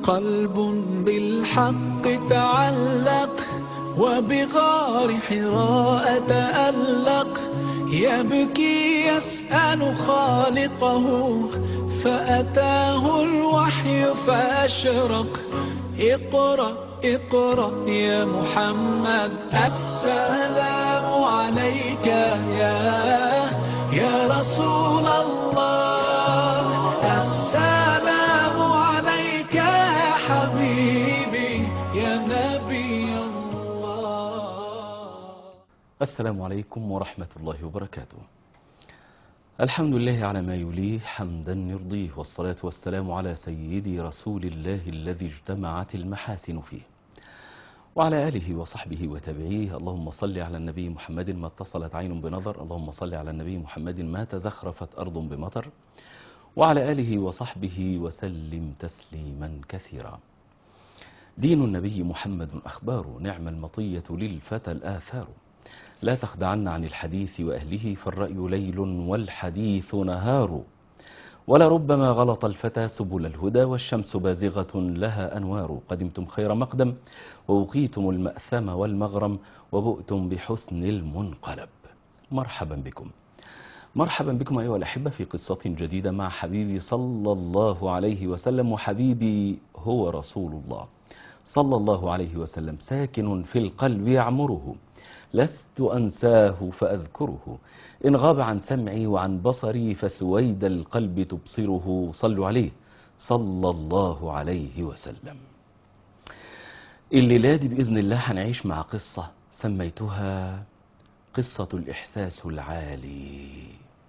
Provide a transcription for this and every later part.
قلب بالحق تعلق وبغار حراء تألق يبكي يسأل خالقه فأتاه الوحي فأشرق اقرأ اقرأ يا محمد السلام عليك يا يا رسول الله السلام عليك يا حبيبي يا نبي الله السلام عليكم ورحمة الله وبركاته الحمد لله على ما يليه حمدا يرضيه والصلاة والسلام على سيدي رسول الله الذي اجتمعت المحاسن فيه وعلى آله وصحبه وتابعيه اللهم صل على النبي محمد ما اتصلت عين بنظر اللهم صل على النبي محمد ما تزخرفت أرض بمطر وعلى آله وصحبه وسلم تسليما كثيرا دين النبي محمد أخبار نعم المطية للفتى الآثار لا تخدعن عن الحديث وأهله فالرأي ليل والحديث نهار ولربما غلط الفتى سبل الهدى والشمس بازغة لها أنوار قدمتم خير مقدم ووقيتم المأثم والمغرم وبؤتم بحسن المنقلب مرحبا بكم مرحبا بكم أيها الأحبة في قصة جديدة مع حبيبي صلى الله عليه وسلم وحبيبي هو رسول الله صلى الله عليه وسلم ساكن في القلب يعمره لست أنساه فأذكره إن غاب عن سمعي وعن بصري فسويد القلب تبصره صلوا عليه صلى الله عليه وسلم الليلة دي بإذن الله هنعيش مع قصة سميتها قصة الإحساس العالي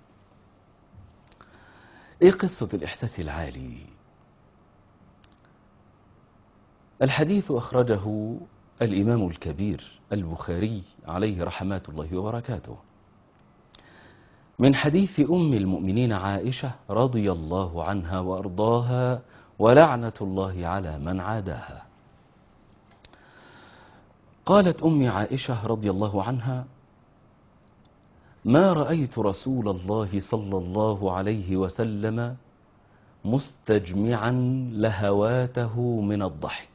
إيه قصة الإحساس العالي الحديث أخرجه الإمام الكبير البخاري عليه رحمات الله وبركاته من حديث أم المؤمنين عائشة رضي الله عنها وأرضاها ولعنة الله على من عاداها قالت أم عائشة رضي الله عنها ما رأيت رسول الله صلى الله عليه وسلم مستجمعا لهواته من الضحك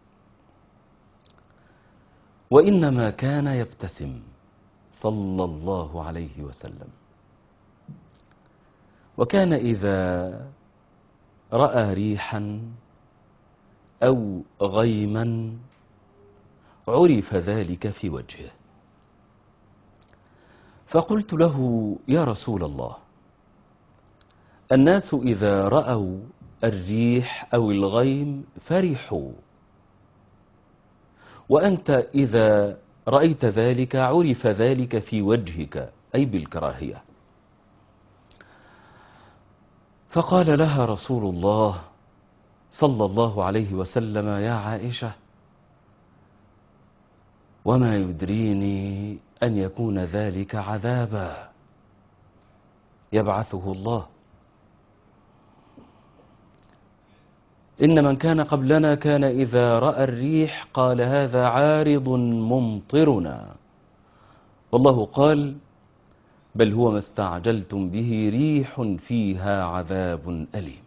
وإنما كان يبتسم صلى الله عليه وسلم وكان إذا رأى ريحا أو غيما عرف ذلك في وجهه فقلت له يا رسول الله الناس إذا رأوا الريح أو الغيم فرحوا وأنت إذا رأيت ذلك عرف ذلك في وجهك أي بالكراهية فقال لها رسول الله صلى الله عليه وسلم يا عائشة وما يدريني أن يكون ذلك عذابا يبعثه الله إن من كان قبلنا كان إذا رأى الريح قال هذا عارض ممطرنا والله قال بل هو ما استعجلتم به ريح فيها عذاب أليم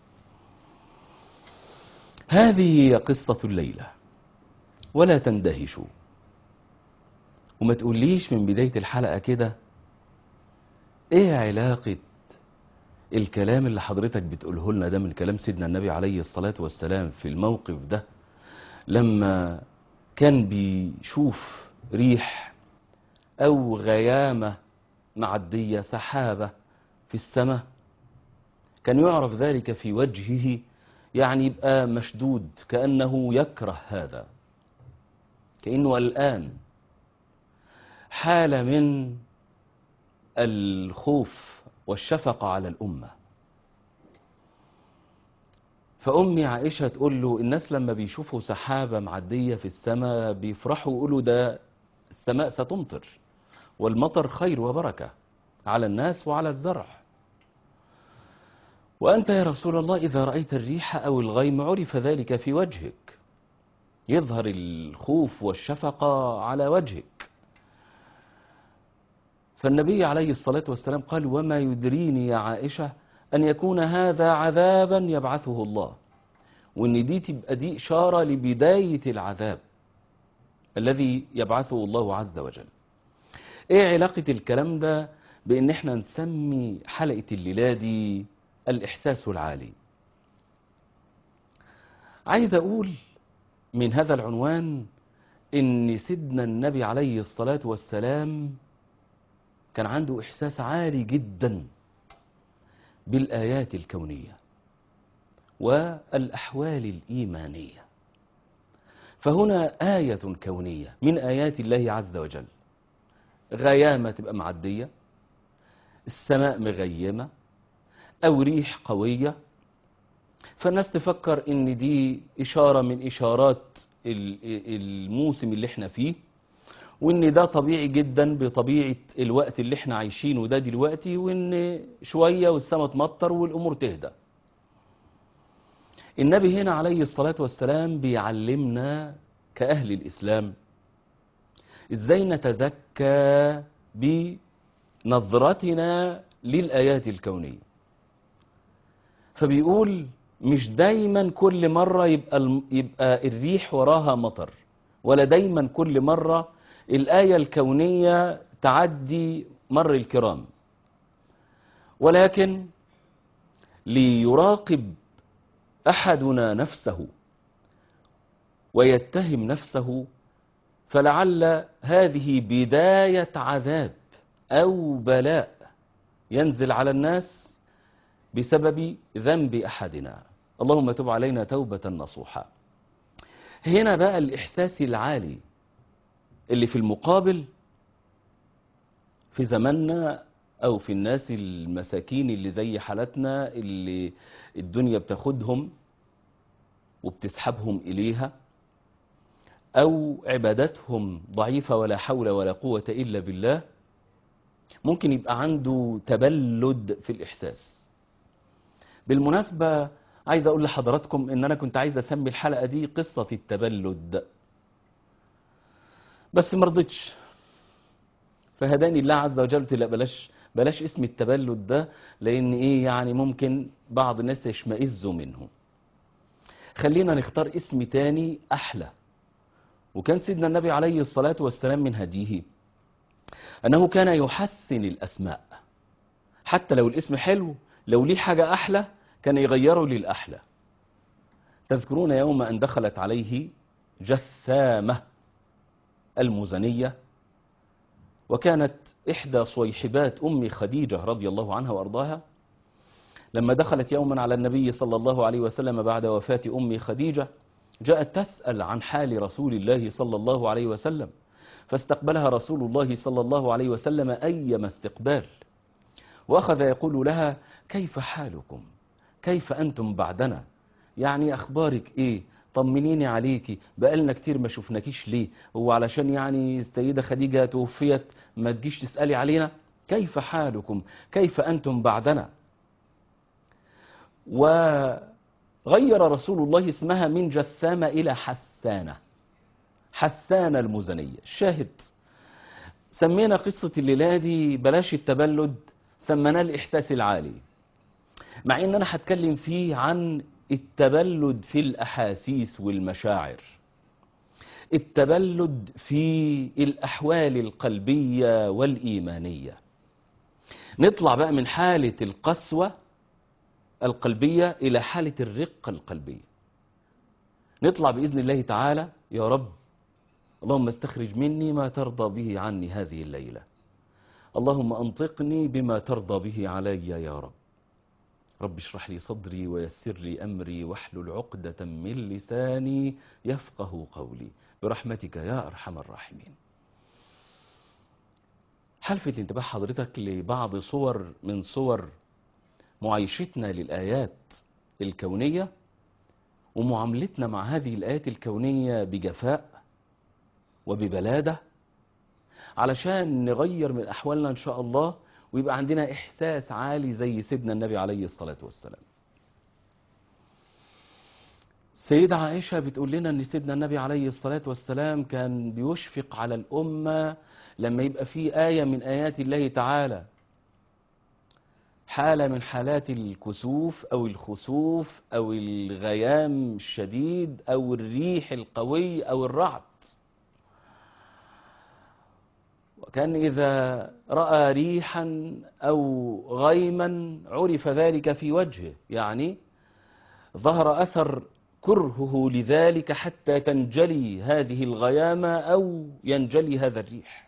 هذه هي قصة الليلة ولا تندهشوا وما تقوليش من بداية الحلقة كده ايه علاقة الكلام اللي حضرتك بتقوله لنا ده من كلام سيدنا النبي عليه الصلاة والسلام في الموقف ده لما كان بيشوف ريح أو غيامة معدية سحابة في السماء كان يعرف ذلك في وجهه يعني يبقى مشدود كأنه يكره هذا كأنه الآن حالة من الخوف والشفقة على الأمة فأمي عائشة تقول له الناس لما بيشوفوا سحابة معدية في السماء بيفرحوا يقولوا ده السماء ستمطر والمطر خير وبركة على الناس وعلى الزرع وأنت يا رسول الله إذا رأيت الريح أو الغيم عرف ذلك في وجهك يظهر الخوف والشفقة على وجهك فالنبي عليه الصلاة والسلام قال وما يدريني يا عائشة أن يكون هذا عذابا يبعثه الله وان دي تبقى دي اشاره لبدايه العذاب الذي يبعثه الله عز وجل ايه علاقه الكلام ده بان احنا نسمي حلقه الليله دي الاحساس العالي عايز اقول من هذا العنوان ان سيدنا النبي عليه الصلاه والسلام كان عنده احساس عالي جدا بالايات الكونيه والاحوال الايمانيه فهنا ايه كونيه من ايات الله عز وجل غيامه تبقى معديه السماء مغيمه او ريح قويه فالناس تفكر ان دي اشاره من اشارات ال- الموسم اللي احنا فيه وان ده طبيعي جدا بطبيعه الوقت اللي احنا عايشينه ده دلوقتي وان شويه والسماء تمطر والامور تهدى النبي هنا عليه الصلاه والسلام بيعلمنا كاهل الاسلام ازاي نتزكى بنظرتنا للايات الكونيه فبيقول مش دايما كل مرة يبقى, الم- يبقى الريح وراها مطر ولا دايما كل مرة الآية الكونية تعدي مر الكرام ولكن ليراقب أحدنا نفسه ويتهم نفسه فلعل هذه بداية عذاب أو بلاء ينزل على الناس بسبب ذنب احدنا اللهم تب علينا توبه نصوحا هنا بقى الاحساس العالي اللي في المقابل في زماننا او في الناس المساكين اللي زي حالتنا اللي الدنيا بتاخدهم وبتسحبهم اليها او عبادتهم ضعيفه ولا حول ولا قوه الا بالله ممكن يبقى عنده تبلد في الاحساس بالمناسبة عايز أقول لحضراتكم إن أنا كنت عايز أسمي الحلقة دي قصة التبلد بس مرضتش فهداني الله عز وجل قلت لا بلاش بلاش اسم التبلد ده لأن إيه يعني ممكن بعض الناس يشمئزوا منه خلينا نختار اسم تاني أحلى وكان سيدنا النبي عليه الصلاة والسلام من هديه أنه كان يحسن الأسماء حتى لو الاسم حلو لو ليه حاجة أحلى كان يغيره للأحلى تذكرون يوم أن دخلت عليه جثامة المزنية وكانت إحدى صيحبات أم خديجة رضي الله عنها وأرضاها لما دخلت يوما على النبي صلى الله عليه وسلم بعد وفاة أم خديجة جاءت تسأل عن حال رسول الله صلى الله عليه وسلم فاستقبلها رسول الله صلى الله عليه وسلم أيما استقبال وأخذ يقول لها كيف حالكم كيف أنتم بعدنا يعني أخبارك إيه طمنيني عليكي بقالنا كتير ما شفناكيش ليه هو علشان يعني السيدة خديجة توفيت ما تجيش تسألي علينا كيف حالكم كيف أنتم بعدنا وغير رسول الله اسمها من جثامة إلى حسانة حسانة المزنية الشاهد سمينا قصة الليلة دي بلاش التبلد سميناه الإحساس العالي مع إن أنا هتكلم فيه عن التبلد في الأحاسيس والمشاعر التبلد في الأحوال القلبية والإيمانية نطلع بقى من حالة القسوة القلبية إلى حالة الرقة القلبية نطلع بإذن الله تعالى يا رب اللهم استخرج مني ما ترضى به عني هذه الليلة اللهم أنطقني بما ترضى به علي يا رب رب اشرح لي صدري ويسر لي أمري واحلل عقدة من لساني يفقه قولي برحمتك يا أرحم الراحمين حلفت انتباه حضرتك لبعض صور من صور معايشتنا للآيات الكونية ومعاملتنا مع هذه الآيات الكونية بجفاء وببلادة علشان نغير من أحوالنا إن شاء الله ويبقى عندنا إحساس عالي زي سيدنا النبي عليه الصلاة والسلام سيدة عائشة بتقول لنا أن سيدنا النبي عليه الصلاة والسلام كان بيشفق على الأمة لما يبقى في آية من آيات الله تعالى حالة من حالات الكسوف أو الخسوف أو الغيام الشديد أو الريح القوي أو الرعد وكان إذا رأى ريحا أو غيما عرف ذلك في وجهه يعني ظهر أثر كرهه لذلك حتى تنجلي هذه الغيامة أو ينجلي هذا الريح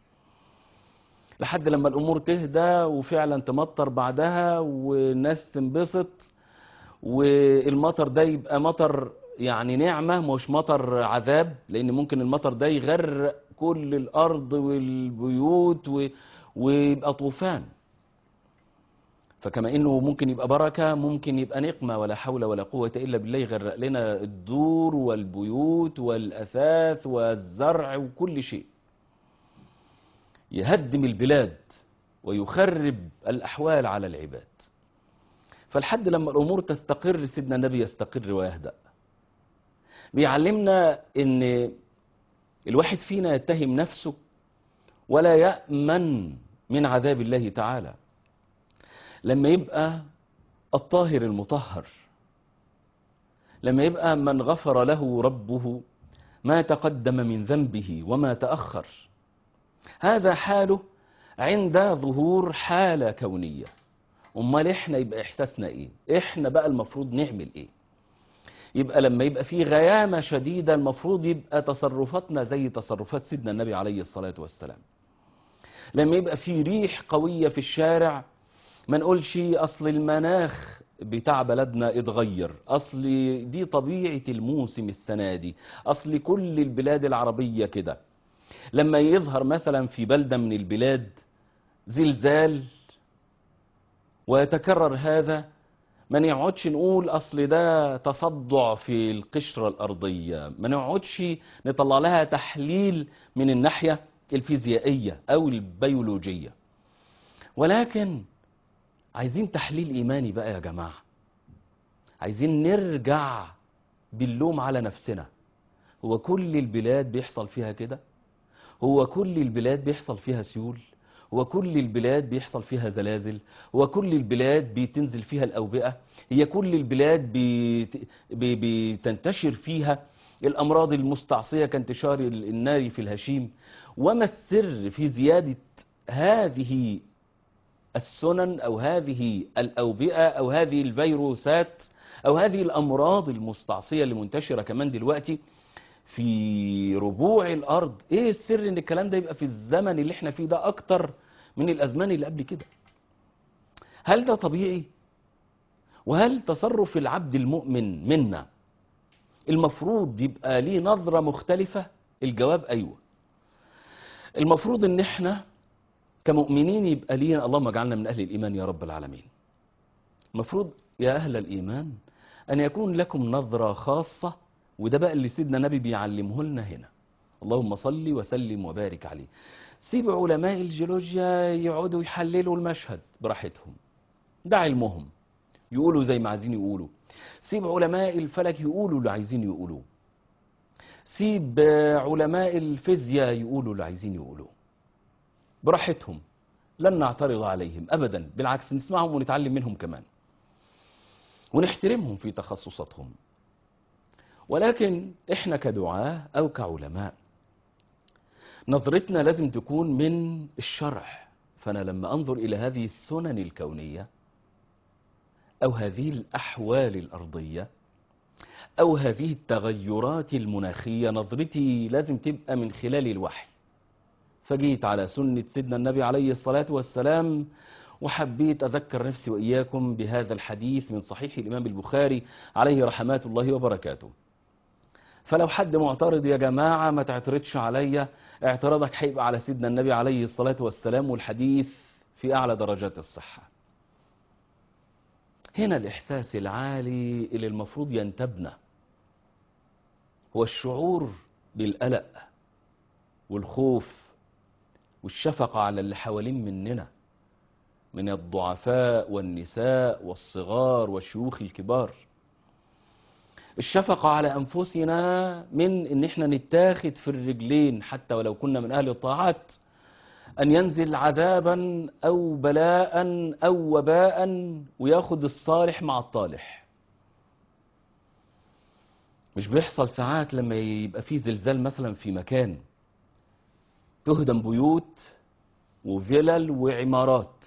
لحد لما الأمور تهدى وفعلا تمطر بعدها والناس تنبسط والمطر ده يبقى مطر يعني نعمة مش مطر عذاب لأن ممكن المطر ده يغرق كل الأرض والبيوت و... ويبقى طوفان فكما انه ممكن يبقى بركه ممكن يبقى نقمه ولا حول ولا قوه الا بالله يغرق لنا الدور والبيوت والاثاث والزرع وكل شيء يهدم البلاد ويخرب الاحوال على العباد فالحد لما الامور تستقر سيدنا النبي يستقر ويهدأ بيعلمنا ان الواحد فينا يتهم نفسه ولا يأمن من عذاب الله تعالى لما يبقى الطاهر المطهر لما يبقى من غفر له ربه ما تقدم من ذنبه وما تأخر هذا حاله عند ظهور حالة كونية امال احنا يبقى احساسنا ايه احنا بقى المفروض نعمل ايه يبقى لما يبقى في غيامة شديدة المفروض يبقى تصرفاتنا زي تصرفات سيدنا النبي عليه الصلاة والسلام لما يبقى في ريح قوية في الشارع ما نقولش اصل المناخ بتاع بلدنا اتغير اصل دي طبيعة الموسم السنة دي اصل كل البلاد العربية كده لما يظهر مثلا في بلدة من البلاد زلزال ويتكرر هذا ما نقعدش نقول اصل ده تصدع في القشرة الارضية ما نقعدش نطلع لها تحليل من الناحية الفيزيائية او البيولوجية ولكن عايزين تحليل ايماني بقى يا جماعة عايزين نرجع باللوم على نفسنا هو كل البلاد بيحصل فيها كده هو كل البلاد بيحصل فيها سيول هو كل البلاد بيحصل فيها زلازل هو كل البلاد بتنزل فيها الأوبئة هي كل البلاد بت... ب... بتنتشر فيها الأمراض المستعصية كانتشار النار في الهشيم وما السر في زيادة هذه السنن أو هذه الأوبئة أو هذه الفيروسات أو هذه الأمراض المستعصية اللي منتشرة كمان دلوقتي في ربوع الارض ايه السر ان الكلام ده يبقى في الزمن اللي احنا فيه ده اكتر من الازمان اللي قبل كده هل ده طبيعي وهل تصرف العبد المؤمن منا المفروض يبقى ليه نظرة مختلفة الجواب ايوه المفروض ان احنا كمؤمنين يبقى لينا اللهم اجعلنا من اهل الايمان يا رب العالمين المفروض يا اهل الايمان ان يكون لكم نظرة خاصة وده بقى اللي سيدنا النبي بيعلمه لنا هنا اللهم صل وسلم وبارك عليه سيب علماء الجيولوجيا يقعدوا يحللوا المشهد براحتهم ده علمهم يقولوا زي ما عايزين يقولوا سيب علماء الفلك يقولوا اللي عايزين يقولوه سيب علماء الفيزياء يقولوا اللي عايزين يقولوه براحتهم لن نعترض عليهم ابدا بالعكس نسمعهم ونتعلم منهم كمان ونحترمهم في تخصصاتهم ولكن احنا كدعاة او كعلماء نظرتنا لازم تكون من الشرع فانا لما انظر الى هذه السنن الكونية او هذه الاحوال الارضية او هذه التغيرات المناخية نظرتي لازم تبقى من خلال الوحي فجيت على سنة سيدنا النبي عليه الصلاة والسلام وحبيت أذكر نفسي وإياكم بهذا الحديث من صحيح الإمام البخاري عليه رحمات الله وبركاته فلو حد معترض يا جماعة ما تعترضش عليا اعتراضك هيبقى على سيدنا النبي عليه الصلاة والسلام والحديث في أعلى درجات الصحة هنا الإحساس العالي اللي المفروض ينتبنا هو الشعور بالقلق والخوف والشفقة على اللي حوالين مننا من الضعفاء والنساء والصغار والشيوخ الكبار الشفقة على أنفسنا من إن إحنا نتاخد في الرجلين حتى ولو كنا من أهل الطاعات أن ينزل عذابا أو بلاء أو وباء وياخد الصالح مع الطالح مش بيحصل ساعات لما يبقى في زلزال مثلا في مكان تهدم بيوت وفلل وعمارات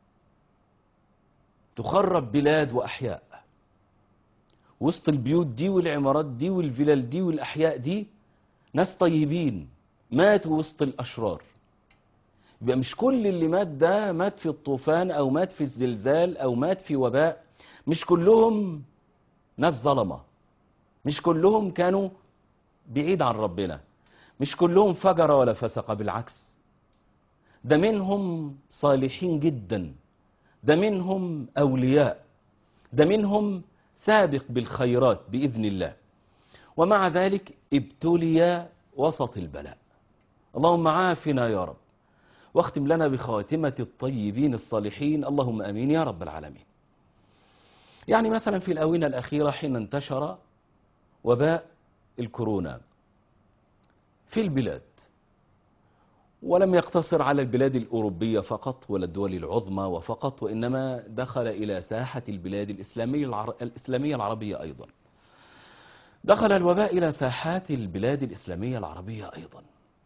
تخرب بلاد وأحياء وسط البيوت دي والعمارات دي والفلل دي والأحياء دي ناس طيبين ماتوا وسط الأشرار يبقى مش كل اللي مات ده مات في الطوفان أو مات في الزلزال أو مات في وباء مش كلهم ناس ظلمة مش كلهم كانوا بعيد عن ربنا مش كلهم فجر ولا فسق بالعكس ده منهم صالحين جدا ده منهم أولياء ده منهم سابق بالخيرات بإذن الله ومع ذلك ابتلي وسط البلاء اللهم عافنا يا رب واختم لنا بخاتمة الطيبين الصالحين اللهم أمين يا رب العالمين يعني مثلا في الآونة الأخيرة حين انتشر وباء الكورونا في البلاد ولم يقتصر على البلاد الأوروبية فقط ولا الدول العظمى وفقط وإنما دخل إلى ساحة البلاد الإسلامية, العر... الإسلامية العربية أيضا دخل الوباء إلى ساحات البلاد الإسلامية العربية أيضا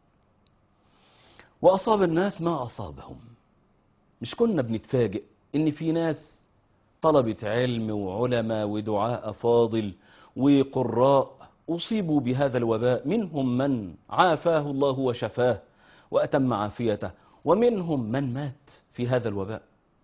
وأصاب الناس ما أصابهم مش كنا بنتفاجئ إن في ناس طلبة علم وعلماء ودعاء فاضل وقراء أصيبوا بهذا الوباء منهم من عافاه الله وشفاه وأتم عافيته ومنهم من مات في هذا الوباء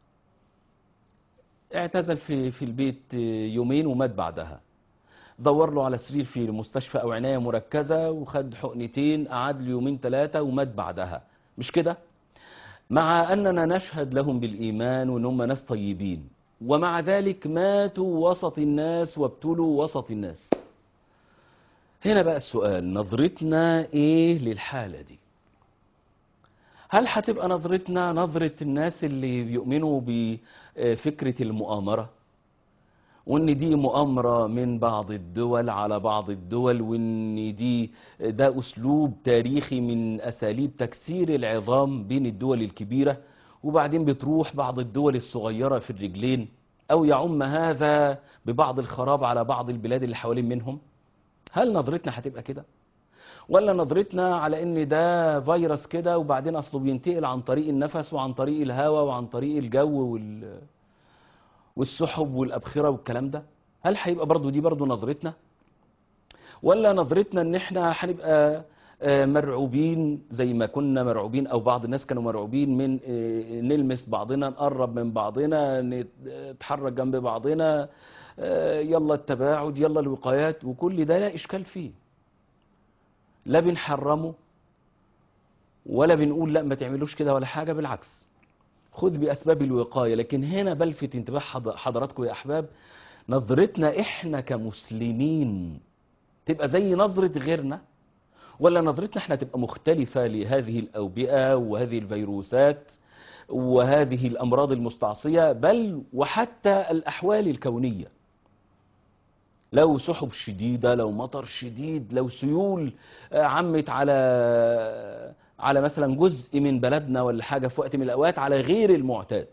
اعتزل في في البيت يومين ومات بعدها دور له على سرير في المستشفى أو عناية مركزة وخد حقنتين قعد له يومين ثلاثة ومات بعدها مش كده مع أننا نشهد لهم بالإيمان وأن هم ناس طيبين ومع ذلك ماتوا وسط الناس وابتلوا وسط الناس هنا بقى السؤال نظرتنا ايه للحالة دي هل هتبقى نظرتنا نظرة الناس اللي بيؤمنوا بفكرة المؤامرة وان دي مؤامرة من بعض الدول على بعض الدول وان دي ده اسلوب تاريخي من اساليب تكسير العظام بين الدول الكبيرة وبعدين بتروح بعض الدول الصغيرة في الرجلين او يعم هذا ببعض الخراب على بعض البلاد اللي حوالين منهم هل نظرتنا هتبقى كده ولا نظرتنا على ان ده فيروس كده وبعدين اصله بينتقل عن طريق النفس وعن طريق الهواء وعن طريق الجو وال والسحب والابخره والكلام ده هل هيبقى برضو دي برضو نظرتنا ولا نظرتنا ان احنا هنبقى مرعوبين زي ما كنا مرعوبين او بعض الناس كانوا مرعوبين من نلمس بعضنا نقرب من بعضنا نتحرك جنب بعضنا يلا التباعد يلا الوقايات وكل ده لا اشكال فيه لا بنحرمه ولا بنقول لا ما تعملوش كده ولا حاجة بالعكس خذ بأسباب الوقاية لكن هنا بلفت انتباه حضراتكم يا أحباب نظرتنا إحنا كمسلمين تبقى زي نظرة غيرنا ولا نظرتنا احنا تبقى مختلفة لهذه الأوبئة وهذه الفيروسات وهذه الأمراض المستعصية بل وحتى الأحوال الكونية لو سحب شديدة لو مطر شديد لو سيول عمت على على مثلا جزء من بلدنا ولا حاجة في وقت من الأوقات على غير المعتاد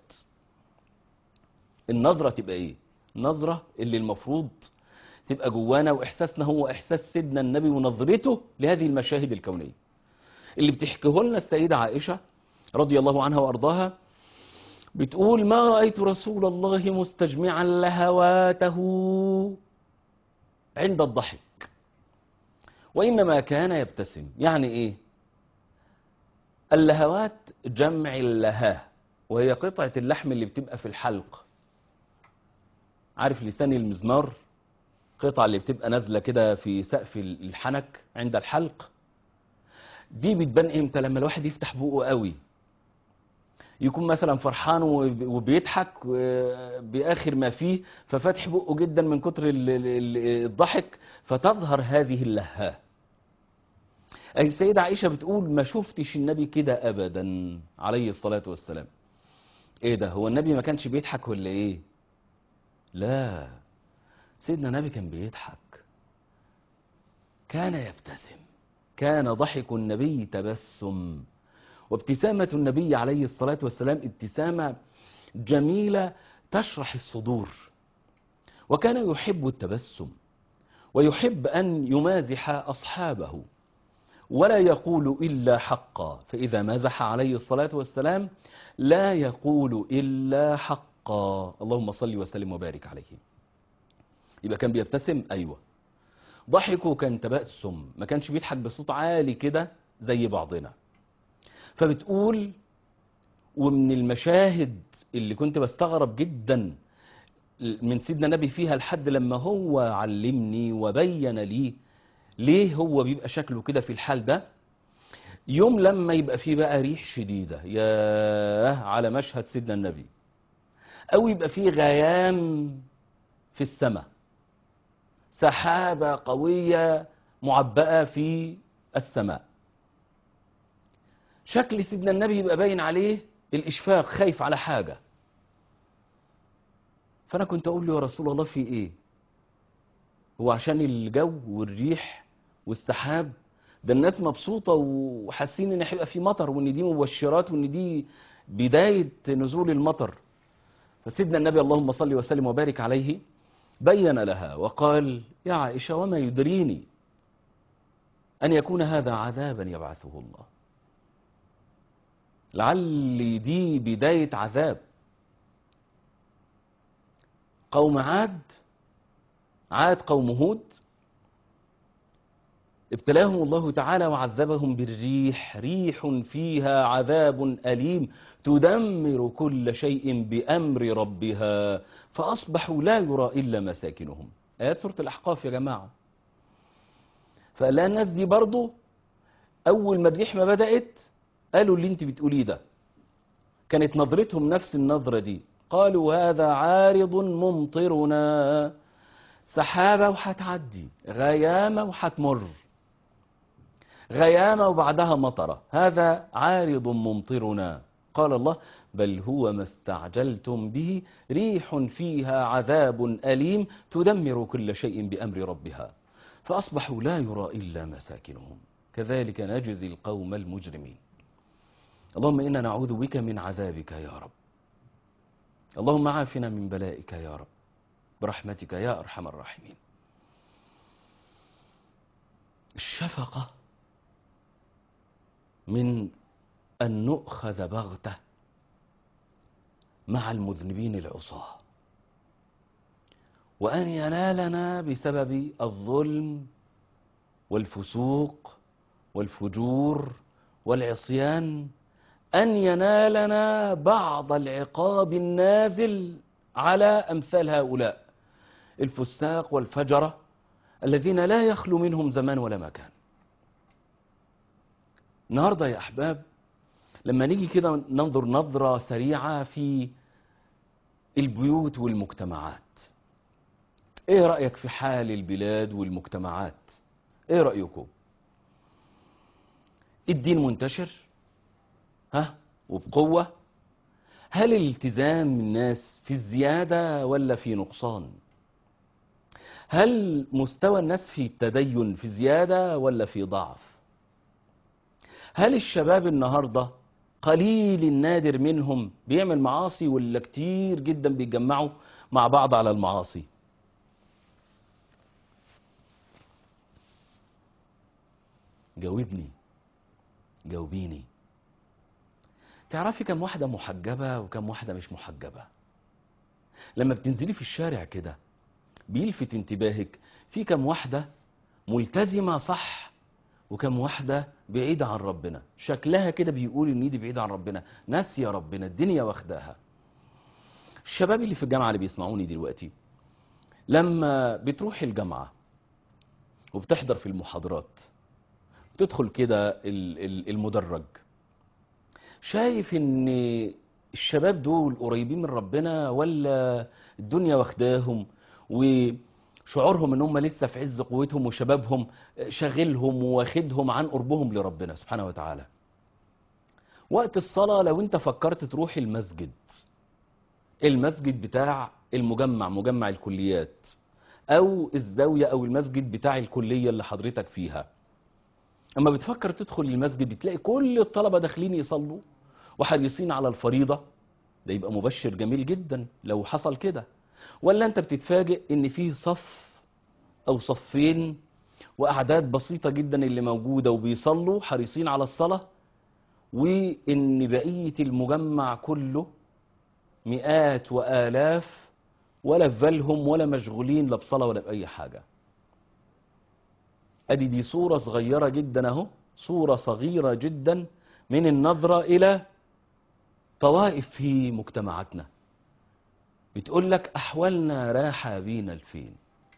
النظرة تبقى ايه النظرة اللي المفروض تبقى جوانا وإحساسنا هو إحساس سيدنا النبي ونظرته لهذه المشاهد الكونية اللي بتحكيه لنا السيدة عائشة رضي الله عنها وأرضاها بتقول ما رأيت رسول الله مستجمعا لهواته عند الضحك وإنما كان يبتسم يعني إيه اللهوات جمع اللهاه وهي قطعة اللحم اللي بتبقى في الحلق عارف لسان المزمار قطعة اللي بتبقى نازلة كده في سقف الحنك عند الحلق دي بتبان امتى لما الواحد يفتح بقه قوي يكون مثلا فرحان وبيضحك بآخر ما فيه ففتح بقه جدا من كتر الضحك فتظهر هذه اللهاه السيدة عائشة بتقول ما شفتش النبي كده أبدا عليه الصلاة والسلام ايه ده هو النبي ما كانش بيضحك ولا ايه لا سيدنا النبي كان بيضحك كان يبتسم كان ضحك النبي تبسم وابتسامة النبي عليه الصلاة والسلام ابتسامة جميلة تشرح الصدور وكان يحب التبسم ويحب أن يمازح أصحابه ولا يقول إلا حقا فإذا مازح عليه الصلاة والسلام لا يقول إلا حقا اللهم صل وسلم وبارك عليه يبقى كان بيبتسم أيوة ضحكه كان تبسم ما كانش بيضحك بصوت عالي كده زي بعضنا فبتقول ومن المشاهد اللي كنت بستغرب جدا من سيدنا النبي فيها لحد لما هو علمني وبين لي ليه هو بيبقى شكله كده في الحال ده يوم لما يبقى فيه بقى ريح شديدة ياه على مشهد سيدنا النبي أو يبقى فيه غيام في السماء سحابة قوية معبأة في السماء شكل سيدنا النبي يبقى باين عليه الإشفاق خايف على حاجة فأنا كنت أقول له يا رسول الله في إيه هو عشان الجو والريح والسحاب ده الناس مبسوطة وحاسين إن هيبقى في مطر وإن دي مبشرات وإن دي بداية نزول المطر فسيدنا النبي اللهم صل وسلم وبارك عليه بين لها وقال يا عائشة وما يدريني أن يكون هذا عذابا يبعثه الله لعل دي بداية عذاب قوم عاد عاد قوم هود ابتلاهم الله تعالى وعذبهم بالريح ريح فيها عذاب أليم تدمر كل شيء بأمر ربها فأصبحوا لا يرى إلا مساكنهم آيات سورة الأحقاف يا جماعة فقال لها الناس دي برضو أول ما الريح ما بدأت قالوا اللي انت بتقوليه ده كانت نظرتهم نفس النظرة دي قالوا هذا عارض ممطرنا سحابة وهتعدي غيامة وهتمر غيامة وبعدها مطرة هذا عارض ممطرنا قال الله بل هو ما استعجلتم به ريح فيها عذاب أليم تدمر كل شيء بأمر ربها فأصبحوا لا يرى إلا مساكنهم كذلك نجزي القوم المجرمين اللهم إنا نعوذ بك من عذابك يا رب اللهم عافنا من بلائك يا رب برحمتك يا أرحم الراحمين الشفقة من أن نؤخذ بغتة مع المذنبين العصاة وأن ينالنا بسبب الظلم والفسوق والفجور والعصيان أن ينالنا بعض العقاب النازل على أمثال هؤلاء الفساق والفجرة الذين لا يخلو منهم زمان ولا مكان النهاردة يا أحباب لما نيجي كده ننظر نظرة سريعة في البيوت والمجتمعات ايه رأيك في حال البلاد والمجتمعات ايه رأيكم الدين منتشر ها وبقوة هل الالتزام الناس في الزيادة ولا في نقصان هل مستوى الناس في التدين في زيادة ولا في ضعف هل الشباب النهاردة قليل النادر منهم بيعمل معاصي ولا كتير جدا بيتجمعوا مع بعض على المعاصي جاوبني جاوبيني تعرفي كم واحدة محجبة وكم واحدة مش محجبة لما بتنزلي في الشارع كده بيلفت انتباهك في كم واحدة ملتزمة صح وكم واحدة بعيدة عن ربنا شكلها كده بيقول ان دي بعيدة عن ربنا ناسية ربنا الدنيا واخداها الشباب اللي في الجامعة اللي بيسمعوني دلوقتي لما بتروح الجامعة وبتحضر في المحاضرات تدخل كده ال- ال- المدرج شايف ان الشباب دول قريبين من ربنا ولا الدنيا واخداهم وشعورهم ان هم لسه في عز قوتهم وشبابهم شاغلهم واخدهم عن قربهم لربنا سبحانه وتعالى وقت الصلاة لو انت فكرت تروح المسجد المسجد بتاع المجمع مجمع الكليات او الزاوية او المسجد بتاع الكلية اللي حضرتك فيها اما بتفكر تدخل المسجد بتلاقي كل الطلبة داخلين يصلوا وحريصين على الفريضة ده يبقى مبشر جميل جدا لو حصل كده ولا انت بتتفاجئ ان فيه صف او صفين واعداد بسيطة جدا اللي موجودة وبيصلوا حريصين على الصلاة وان بقية المجمع كله مئات والاف ولا في بالهم ولا مشغولين لا بصلاة ولا بأي حاجة ادي دي صورة صغيرة جدا اهو صورة صغيرة جدا من النظرة الى طوائف في مجتمعاتنا بتقول لك احوالنا راحة بينا لفين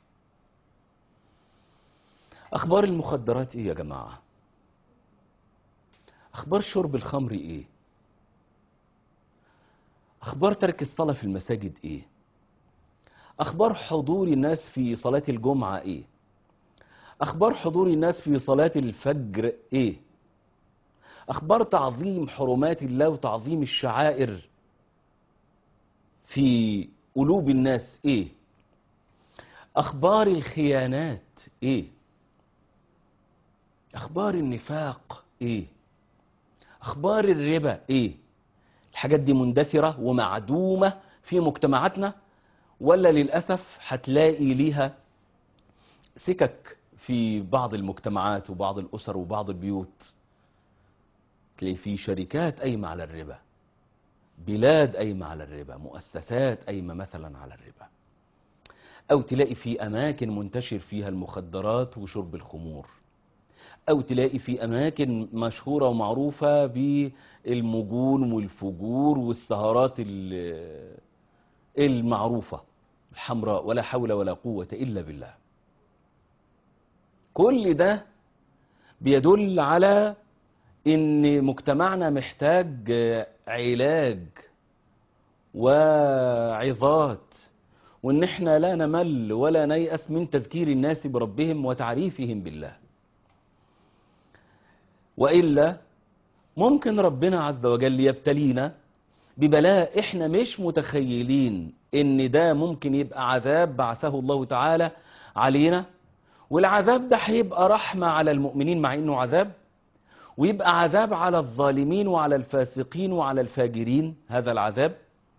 اخبار المخدرات ايه يا جماعة اخبار شرب الخمر ايه اخبار ترك الصلاة في المساجد ايه اخبار حضور الناس في صلاة الجمعة ايه اخبار حضور الناس في صلاة الفجر ايه اخبار تعظيم حرمات الله وتعظيم الشعائر في قلوب الناس ايه اخبار الخيانات ايه اخبار النفاق ايه اخبار الربا ايه الحاجات دي مندثرة ومعدومة في مجتمعاتنا ولا للأسف هتلاقي ليها سكك في بعض المجتمعات وبعض الأسر وبعض البيوت تلاقي في شركات قايمة على الربا بلاد قايمة على الربا مؤسسات قايمة مثلا على الربا أو تلاقي في أماكن منتشر فيها المخدرات وشرب الخمور أو تلاقي في أماكن مشهورة ومعروفة بالمجون والفجور والسهرات ال- المعروفة الحمراء ولا حول ولا قوة إلا بالله كل ده بيدل على ان مجتمعنا محتاج علاج وعظات وان احنا لا نمل ولا نيأس من تذكير الناس بربهم وتعريفهم بالله وإلا ممكن ربنا عز وجل يبتلينا ببلاء احنا مش متخيلين ان ده ممكن يبقى عذاب بعثه الله تعالى علينا والعذاب ده هيبقى رحمة على المؤمنين مع انه عذاب ويبقى عذاب على الظالمين وعلى الفاسقين وعلى الفاجرين هذا العذاب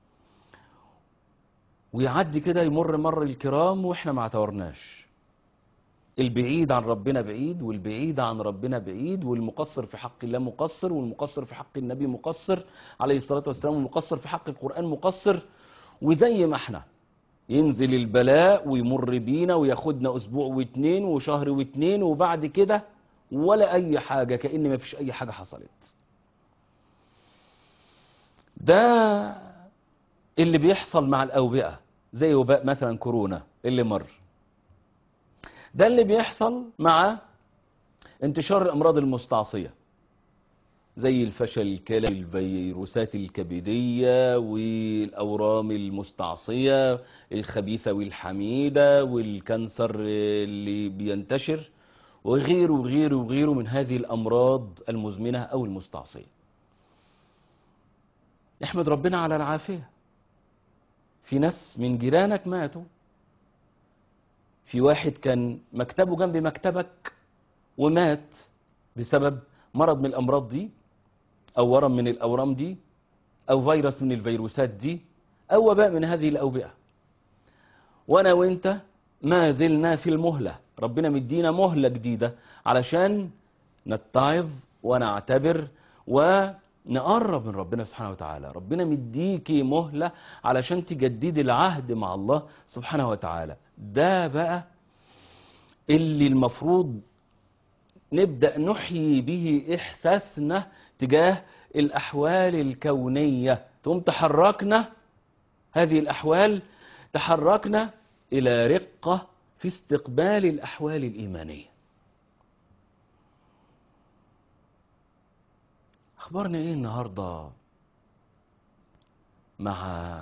ويعدي كده يمر مر الكرام واحنا ما اعتبرناش البعيد عن ربنا بعيد والبعيد عن ربنا بعيد والمقصر في حق الله مقصر والمقصر في حق النبي مقصر عليه الصلاة والسلام والمقصر في حق القرآن مقصر وزي ما احنا ينزل البلاء ويمر بينا وياخدنا اسبوع واتنين وشهر واتنين وبعد كده ولا اي حاجة كأن ما فيش اي حاجة حصلت ده اللي بيحصل مع الاوبئة زي وباء مثلا كورونا اللي مر ده اللي بيحصل مع انتشار الامراض المستعصية زي الفشل الكلوي الفيروسات الكبدية والأورام المستعصية الخبيثة والحميدة والكانسر اللي بينتشر وغيره وغيره وغيره من هذه الأمراض المزمنة أو المستعصية احمد ربنا على العافية في ناس من جيرانك ماتوا في واحد كان مكتبه جنب مكتبك ومات بسبب مرض من الأمراض دي أو ورم من الأورام دي أو فيروس من الفيروسات دي أو وباء من هذه الأوبئة وأنا وإنت ما زلنا في المهلة ربنا مدينا مهلة جديدة علشان نتعظ ونعتبر ونقرب من ربنا سبحانه وتعالى ربنا مديكي مهلة علشان تجددي العهد مع الله سبحانه وتعالى ده بقى اللي المفروض نبدأ نحيي به إحساسنا تجاه الأحوال الكونية ثم تحركنا هذه الأحوال تحركنا إلى رقة في استقبال الأحوال الإيمانية أخبارنا إيه النهاردة مع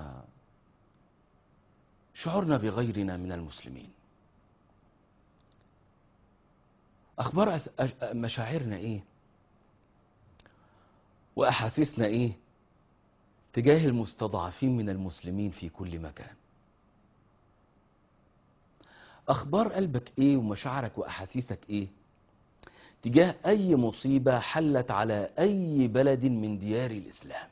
شعورنا بغيرنا من المسلمين أخبار أس- أش- مشاعرنا إيه وأحاسيسنا إيه تجاه المستضعفين من المسلمين في كل مكان أخبار قلبك إيه ومشاعرك وأحاسيسك إيه تجاه أي مصيبة حلت على أي بلد من ديار الإسلام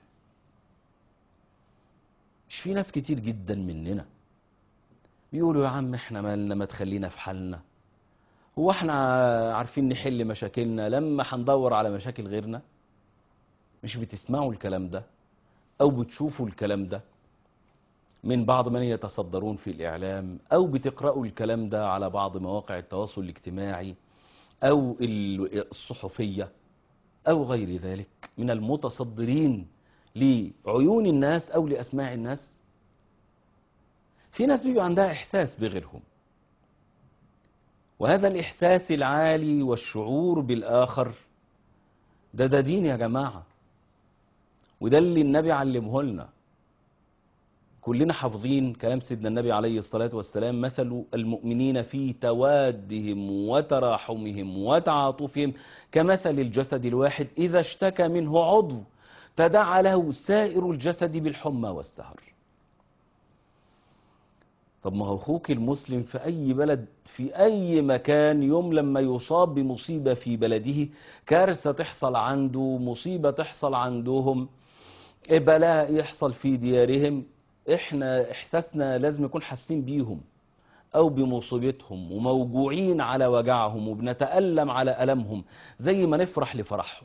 مش في ناس كتير جدا مننا بيقولوا يا عم احنا مالنا ما تخلينا في حالنا هو احنا عارفين نحل مشاكلنا لما هندور على مشاكل غيرنا مش بتسمعوا الكلام ده او بتشوفوا الكلام ده من بعض من يتصدرون في الاعلام او بتقرأوا الكلام ده على بعض مواقع التواصل الاجتماعي او ال- الصحفية او غير ذلك من المتصدرين لعيون الناس او لاسماع الناس في ناس بيبقى عندها احساس بغيرهم وهذا الاحساس العالي والشعور بالاخر ده ده دين يا جماعه وده اللي النبي علمه لنا كلنا حافظين كلام سيدنا النبي عليه الصلاة والسلام مثل المؤمنين في توادهم وتراحمهم وتعاطفهم كمثل الجسد الواحد إذا اشتكى منه عضو تداعى له سائر الجسد بالحمى والسهر طب ما هو اخوك المسلم في اي بلد في اي مكان يوم لما يصاب بمصيبة في بلده كارثة تحصل عنده مصيبة تحصل عندهم بلاء يحصل في ديارهم احنا احساسنا لازم نكون حاسين بيهم او بمصيبتهم وموجوعين على وجعهم وبنتألم على ألمهم زي ما نفرح لفرحهم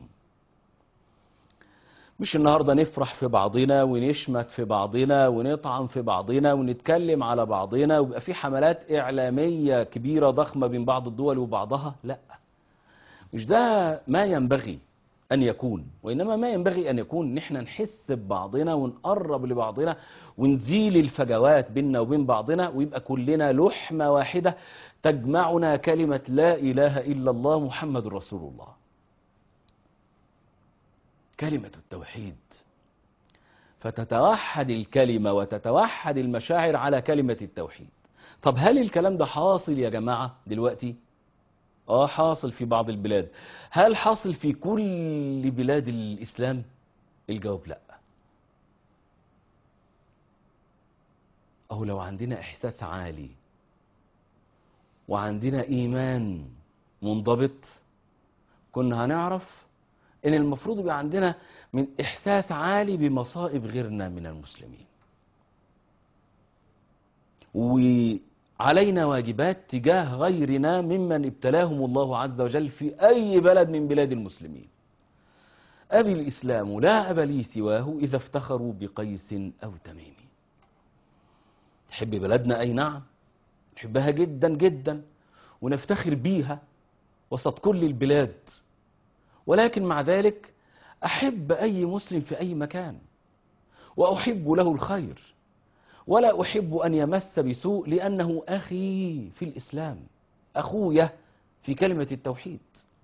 مش النهارده نفرح في بعضنا ونشمت في بعضنا ونطعن في بعضنا ونتكلم على بعضنا ويبقى في حملات إعلامية كبيرة ضخمة بين بعض الدول وبعضها لا مش ده ما ينبغي أن يكون وإنما ما ينبغي أن يكون نحن نحس ببعضنا ونقرب لبعضنا ونزيل الفجوات بيننا وبين بعضنا ويبقى كلنا لحمة واحدة تجمعنا كلمة لا إله إلا الله محمد رسول الله كلمة التوحيد فتتوحد الكلمة وتتوحد المشاعر على كلمة التوحيد طب هل الكلام ده حاصل يا جماعة دلوقتي اه حاصل في بعض البلاد هل حاصل في كل بلاد الإسلام الجواب لا أو لو عندنا إحساس عالي وعندنا إيمان منضبط كنا هنعرف ان المفروض يبقى عندنا من احساس عالي بمصائب غيرنا من المسلمين وعلينا واجبات تجاه غيرنا ممن ابتلاهم الله عز وجل في اي بلد من بلاد المسلمين ابي الاسلام لا اب لي سواه اذا افتخروا بقيس او تميم تحب بلدنا اي نعم نحبها جدا جدا ونفتخر بيها وسط كل البلاد ولكن مع ذلك أحب أي مسلم في أي مكان وأحب له الخير ولا أحب أن يمس بسوء لأنه أخي في الإسلام أخويا في كلمة التوحيد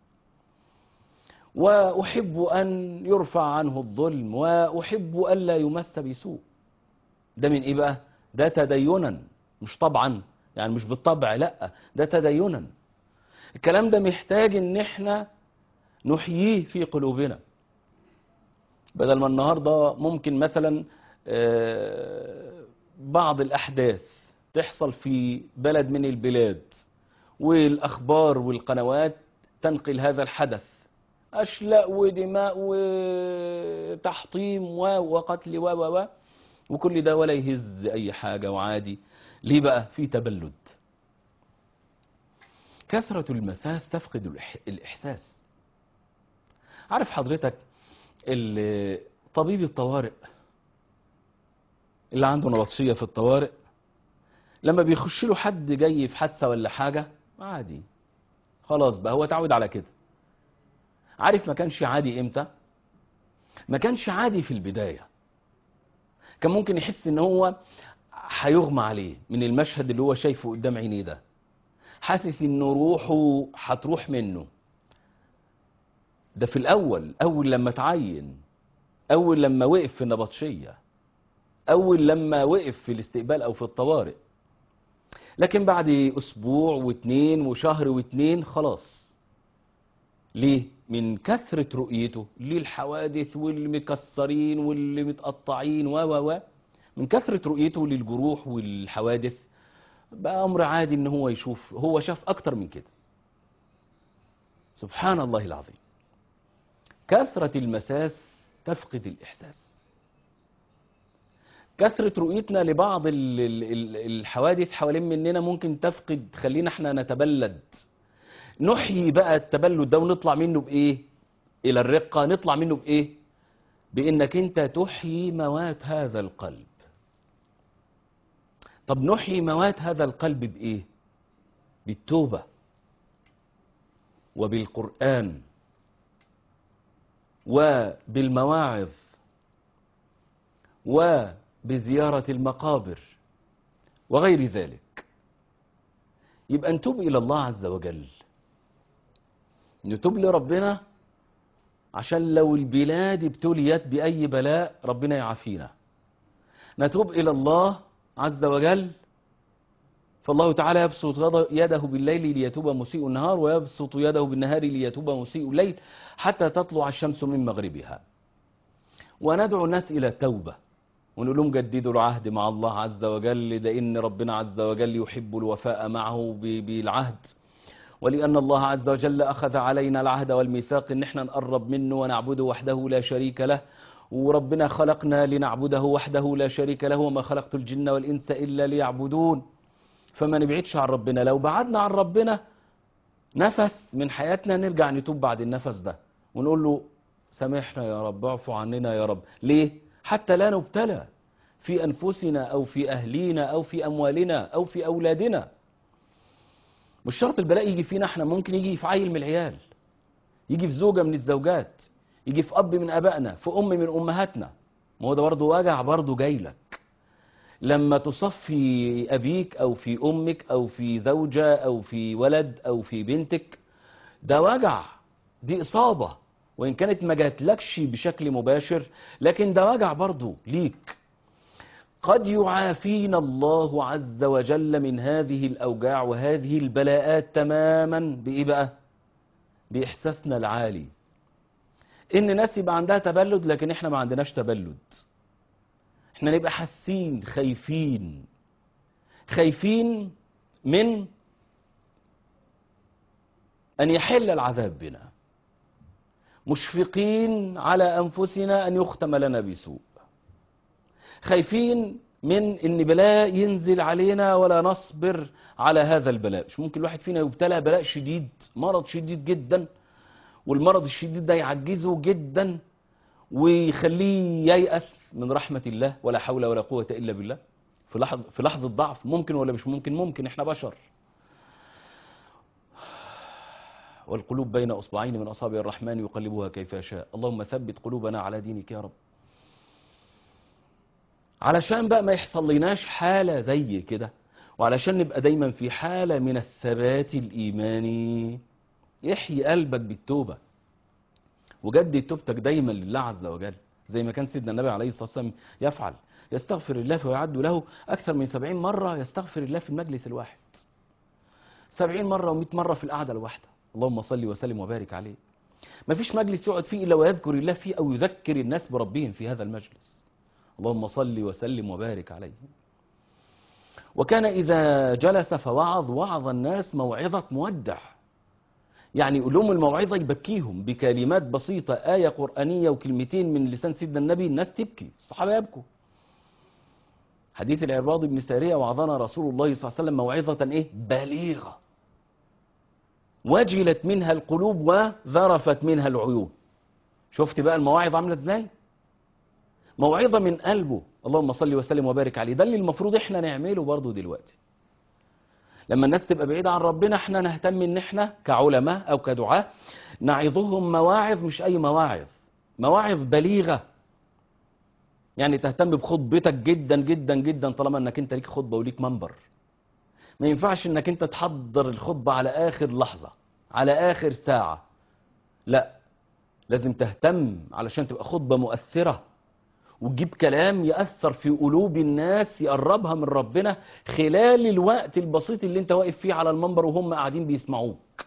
وأحب أن يرفع عنه الظلم وأحب ألا يمس بسوء ده من إيه بقى؟ ده تدينا مش طبعا يعني مش بالطبع لا ده تدينا الكلام ده محتاج ان احنا نحييه في قلوبنا بدل ما النهارده ممكن مثلا آه، بعض الاحداث تحصل في بلد من البلاد والاخبار والقنوات تنقل هذا الحدث اشلاء ودماء وتحطيم و- وقتل و و و وكل ده ولا يهز اي حاجه وعادي ليه بقى في تبلد كثره المساس تفقد الإح- الاحساس عارف حضرتك ال- طبيب الطوارئ اللي عنده نبطشية في الطوارئ لما بيخش له حد جاي في حادثة ولا حاجة عادي خلاص بقى هو اتعود على كده عارف ما كانش عادي امتى ما كانش عادي في البداية كان ممكن يحس ان هو هيغمى عليه من المشهد اللي هو شايفه قدام عينيه ده حاسس ان روحه هتروح منه ده في الأول أول لما تعين أول لما وقف في النبطشية أول لما وقف في الاستقبال أو في الطوارئ لكن بعد أسبوع واتنين وشهر واتنين خلاص ليه؟ من كثرة رؤيته للحوادث واللي مكسرين واللي متقطعين و و و من كثرة رؤيته للجروح والحوادث بقى أمر عادي إن هو يشوف هو شاف أكتر من كده سبحان الله العظيم كثرة المساس تفقد الإحساس كثرة رؤيتنا لبعض ال- ال- ال- الحوادث حوالين مننا ممكن تفقد خلينا احنا نتبلد نحيي بقى التبلد ده ونطلع منه بإيه إلى الرقة نطلع منه بإيه بإنك أنت تحيي موات هذا القلب طب نحيي موات هذا القلب بإيه بالتوبة وبالقرآن وبالمواعظ وبزيارة المقابر وغير ذلك يبقى نتوب إلى الله عز وجل نتوب لربنا عشان لو البلاد ابتليت بأي بلاء ربنا يعافينا نتوب إلى الله عز وجل فالله تعالى يبسط يد- يده بالليل ليتوب مسيء النهار ويبسط يده بالنهار ليتوب مسيء الليل حتى تطلع الشمس من مغربها وندعو الناس إلى التوبة ونقول لهم جددوا العهد مع الله عز وجل لأن ربنا عز وجل يحب الوفاء معه ب- بالعهد ولأن الله عز وجل أخذ علينا العهد والميثاق إن احنا نقرب منه ونعبده وحده لا شريك له وربنا خلقنا لنعبده وحده لا شريك له وما خلقت الجن والإنس إلا ليعبدون فما نبعدش عن ربنا لو بعدنا عن ربنا نفس من حياتنا نرجع نتوب بعد النفس ده ونقول له سامحنا يا رب اعفو عننا يا رب ليه حتى لا نبتلى في أنفسنا أو في أهلينا أو في أموالنا أو في أولادنا مش شرط البلاء يجي فينا احنا ممكن يجي في عيل من العيال يجي في زوجة من الزوجات يجي في أب من أبائنا في أم من أمهاتنا ما هو ده برضه وجع برضه جاي لك لما تصفي أبيك أو في أمك أو في زوجة أو في ولد أو في بنتك ده وجع دي إصابة وإن كانت ما جاتلكش بشكل مباشر لكن ده وجع برضه ليك قد يعافينا الله عز وجل من هذه الأوجاع وهذه البلاءات تماما بإيه بقى؟ بإحساسنا العالي إن ناس يبقى عندها تبلد لكن إحنا ما عندناش تبلد إحنا نبقى حاسين خايفين خايفين من أن يحل العذاب بنا مشفقين على أنفسنا أن يختم لنا بسوء خايفين من ان بلاء ينزل علينا ولا نصبر على هذا البلاء مش ممكن الواحد فينا يبتلى بلاء شديد مرض شديد جدا والمرض الشديد ده يعجزه جدا ويخليه ييأس من رحمة الله ولا حول ولا قوة إلا بالله في لحظة في لحظة ضعف ممكن ولا مش ممكن ممكن احنا بشر والقلوب بين أصبعين من أصابع الرحمن يقلبها كيف يشاء اللهم ثبت قلوبنا على دينك يا رب علشان بقى ما يحصل لناش حالة زي كده وعلشان نبقى دايما في حالة من الثبات الإيماني احيي قلبك بالتوبة وجدد توبتك دايما لله عز وجل زي ما كان سيدنا النبي عليه الصلاة والسلام يفعل يستغفر الله فيعد له أكثر من سبعين مرة يستغفر الله في المجلس الواحد سبعين مرة ومئة مرة في القعدة الواحدة اللهم صل وسلم وبارك عليه ما فيش مجلس يقعد فيه إلا ويذكر الله فيه أو يذكر الناس بربهم في هذا المجلس اللهم صل وسلم وبارك عليه وكان إذا جلس فوعظ وعظ الناس موعظة مودع يعني يقول لهم الموعظة يبكيهم بكلمات بسيطة آية قرآنية وكلمتين من لسان سيدنا النبي الناس تبكي الصحابة يبكوا حديث العرباض بن سارية وعظنا رسول الله صلى الله عليه وسلم موعظة إيه بليغة وجلت منها القلوب وذرفت منها العيون شفت بقى المواعظ عاملة ازاي موعظة من قلبه اللهم صل وسلم وبارك عليه ده اللي المفروض احنا نعمله برضه دلوقتي لما الناس تبقى بعيدة عن ربنا احنا نهتم ان احنا كعلماء او كدعاة نعظهم مواعظ مش اي مواعظ مواعظ بليغة يعني تهتم بخطبتك جدا جدا جدا طالما انك انت ليك خطبة وليك منبر ما ينفعش انك انت تحضر الخطبة على اخر لحظة على اخر ساعة لا لازم تهتم علشان تبقى خطبة مؤثرة وتجيب كلام يأثر في قلوب الناس يقربها من ربنا خلال الوقت البسيط اللي انت واقف فيه على المنبر وهم قاعدين بيسمعوك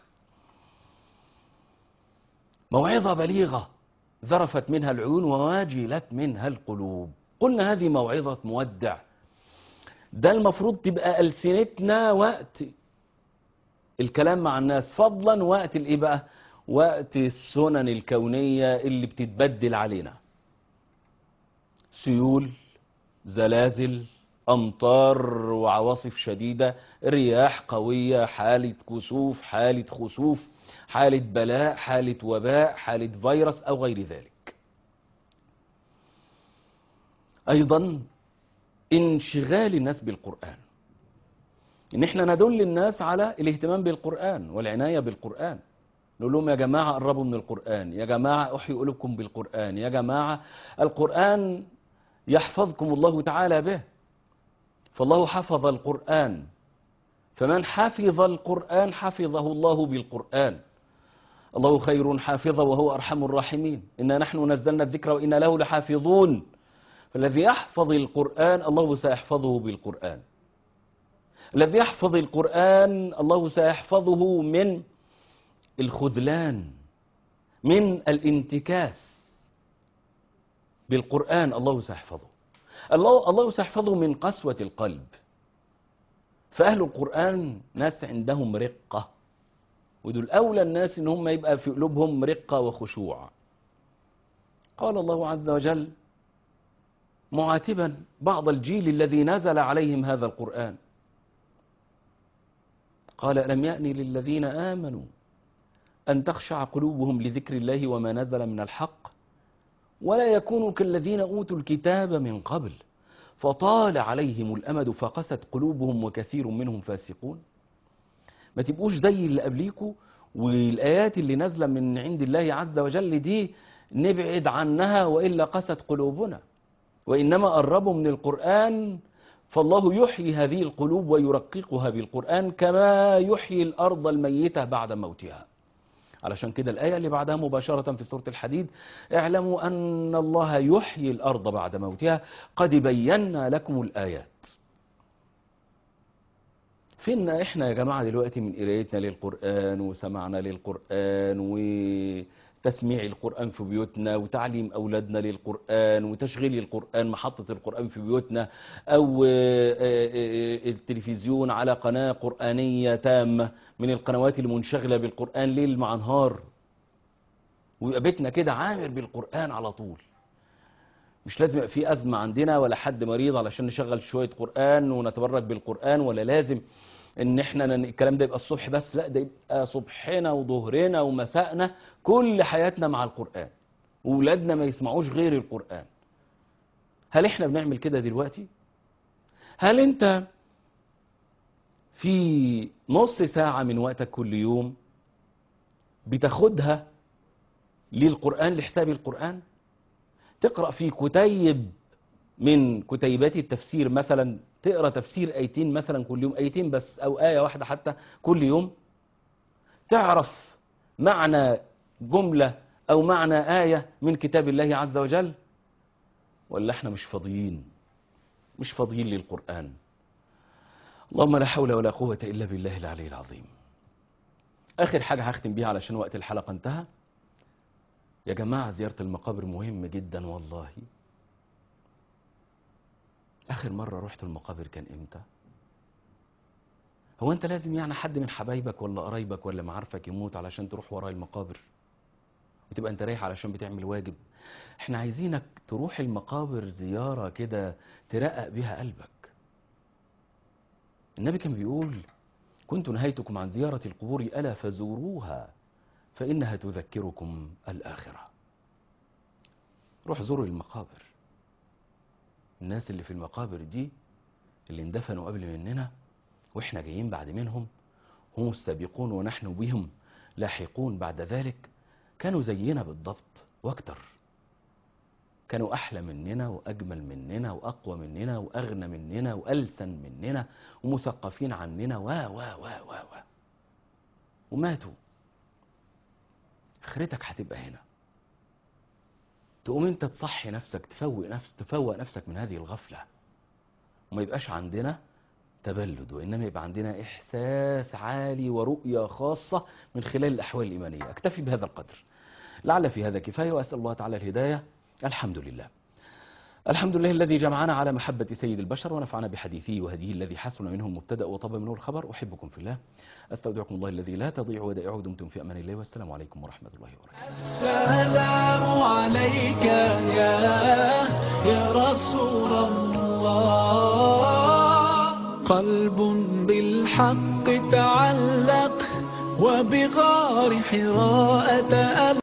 موعظة بليغة ذرفت منها العيون وواجلت منها القلوب قلنا هذه موعظة مودع ده المفروض تبقى ألسنتنا وقت الكلام مع الناس فضلا وقت الايه بقى وقت السنن الكونية اللي بتتبدل علينا سيول زلازل أمطار وعواصف شديدة رياح قوية حالة كسوف حالة خسوف حالة بلاء حالة وباء حالة فيروس أو غير ذلك أيضا انشغال الناس بالقرآن إن إحنا ندل الناس على الاهتمام بالقرآن والعناية بالقرآن نقول لهم يا جماعة قربوا من القرآن يا جماعة أحيوا قلوبكم بالقرآن يا جماعة القرآن يحفظكم الله تعالى به فالله حفظ القرآن فمن حفظ القرآن حفظه الله بالقرآن الله خير حافظا وهو أرحم الراحمين إنا نحن نزلنا الذكر وإنا له لحافظون فالذي يحفظ القرآن الله سيحفظه بالقرآن الذي يحفظ القرآن الله سيحفظه من الخذلان من الانتكاس بالقرآن الله سيحفظه الله الله سيحفظه من قسوة القلب فأهل القرآن ناس عندهم رقة ودول أولى الناس إن هم يبقى في قلوبهم رقة وخشوع قال الله عز وجل معاتبا بعض الجيل الذي نزل عليهم هذا القرآن قال ألم يأن للذين آمنوا أن تخشع قلوبهم لذكر الله وما نزل من الحق ولا يكونوا كالذين أوتوا الكتاب من قبل فطال عليهم الأمد فقست قلوبهم وكثير منهم فاسقون ما تبقوش زي اللي قبليكوا والآيات اللي نازلة من عند الله عز وجل دي نبعد عنها وإلا قست قلوبنا وإنما قربوا من القرآن فالله يحيي هذه القلوب ويرققها بالقرآن كما يحيي الأرض الميتة بعد موتها علشان كده الآية اللي بعدها مباشرة في سورة الحديد اعلموا أن الله يحيي الأرض بعد موتها قد بينا لكم الآيات فين احنا يا جماعة دلوقتي من قرايتنا للقرآن وسمعنا للقرآن وتسميع القرآن في بيوتنا وتعليم أولادنا للقرآن وتشغيل القرآن محطة القرآن في بيوتنا أو التلفزيون على قناة قرآنية تامة من القنوات المنشغلة بالقرآن ليل مع نهار ويبقى بيتنا كده عامر بالقرآن على طول مش لازم يبقى في أزمة عندنا ولا حد مريض علشان نشغل شوية قرآن ونتبرك بالقرآن ولا لازم ان احنا الكلام ده يبقى الصبح بس لا ده يبقى صبحنا وظهرنا ومسائنا كل حياتنا مع القرآن وولادنا ما يسمعوش غير القرآن هل احنا بنعمل كده دلوقتي هل انت في نص ساعة من وقتك كل يوم بتاخدها للقرآن لحساب القرآن تقرأ في كتيب من كتيبات التفسير مثلا تقرأ تفسير آيتين مثلا كل يوم آيتين بس أو آية واحدة حتى كل يوم تعرف معنى جملة أو معنى آية من كتاب الله عز وجل ولا احنا مش فاضيين مش فاضيين للقرآن اللهم لا حول ولا قوة إلا بالله العلي العظيم آخر حاجة هختم بيها علشان وقت الحلقة انتهى يا جماعة زيارة المقابر مهم جدا والله آخر مرة رحت المقابر كان إمتى؟ هو أنت لازم يعني حد من حبايبك ولا قرايبك ولا معارفك يموت علشان تروح وراء المقابر وتبقى أنت رايح علشان بتعمل واجب احنا عايزينك تروح المقابر زيارة كده ترقق بيها قلبك النبي كان بيقول كنت نهيتكم عن زيارة القبور ألا فزوروها فإنها تذكركم الآخرة روح زوروا المقابر الناس اللي في المقابر دي اللي اندفنوا قبل مننا واحنا جايين بعد منهم هم السابقون ونحن بهم لاحقون بعد ذلك كانوا زينا بالضبط واكتر كانوا احلى مننا واجمل مننا واقوى مننا واغنى مننا والسن مننا ومثقفين عننا و و و و و وماتوا اخرتك هتبقى هنا تقوم انت تصحي نفسك تفوق نفس تفوق نفسك من هذه الغفلة وما يبقاش عندنا تبلد وإنما يبقى عندنا إحساس عالي ورؤية خاصة من خلال الأحوال الإيمانية أكتفي بهذا القدر لعل في هذا كفاية وأسأل الله تعالى الهداية الحمد لله الحمد لله الذي جمعنا على محبة سيد البشر ونفعنا بحديثه وهديه الذي حسن منه المبتدأ وطاب منه الخبر أحبكم في الله أستودعكم الله الذي لا تضيع ودائعه دمتم في أمان الله والسلام عليكم ورحمة الله وبركاته السلام عليك يا يا رسول الله قلب بالحق تعلق وبغار حراء تألق